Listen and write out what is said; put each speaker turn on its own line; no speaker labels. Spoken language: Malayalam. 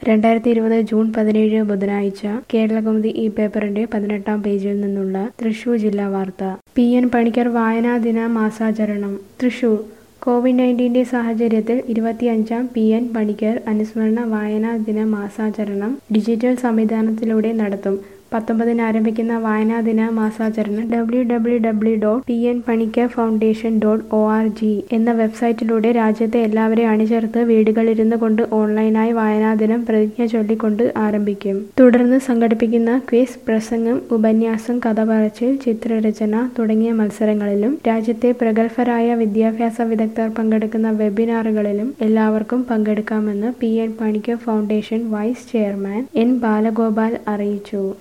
രണ്ടായിരത്തി ഇരുപത് ജൂൺ പതിനേഴ് ബുധനാഴ്ച കേരളകൗമുദി ഈ പേപ്പറിന്റെ പതിനെട്ടാം പേജിൽ നിന്നുള്ള തൃശൂർ ജില്ലാ വാർത്ത പി എൻ പണിക്കർ വായനാ ദിന മാസാചരണം തൃശൂർ കോവിഡ് നയൻറ്റീൻ്റെ സാഹചര്യത്തിൽ ഇരുപത്തിയഞ്ചാം പി എൻ പണിക്കർ അനുസ്മരണ വായനാ ദിന മാസാചരണം ഡിജിറ്റൽ സംവിധാനത്തിലൂടെ നടത്തും പത്തൊമ്പതിന് ആരംഭിക്കുന്ന വായനാ ദിന മാസാചരണം W W W dot P N Panicker foundation dot O R G എന്ന വെബ്സൈറ്റിലൂടെ രാജ്യത്തെ എല്ലാവരെയും അണിചേർത്ത് വീടുകളിലിരുന്നു കൊണ്ട് ഓൺലൈനായി വായനാ ദിനം പ്രതിജ്ഞ ചൊല്ലിക്കൊണ്ട് ആരംഭിക്കും തുടർന്ന് സംഘടിപ്പിക്കുന്ന ക്വിസ് പ്രസംഗം ഉപന്യാസം കഥ പറച്ചിൽ ചിത്രരചന തുടങ്ങിയ മത്സരങ്ങളിലും രാജ്യത്തെ പ്രഗത്ഭരായ വിദ്യാഭ്യാസ വിദഗ്ധർ പങ്കെടുക്കുന്ന വെബിനാറുകളിലും എല്ലാവർക്കും പങ്കെടുക്കാമെന്ന് P N Panicker foundation vice chairman N Balagopal അറിയിച്ചു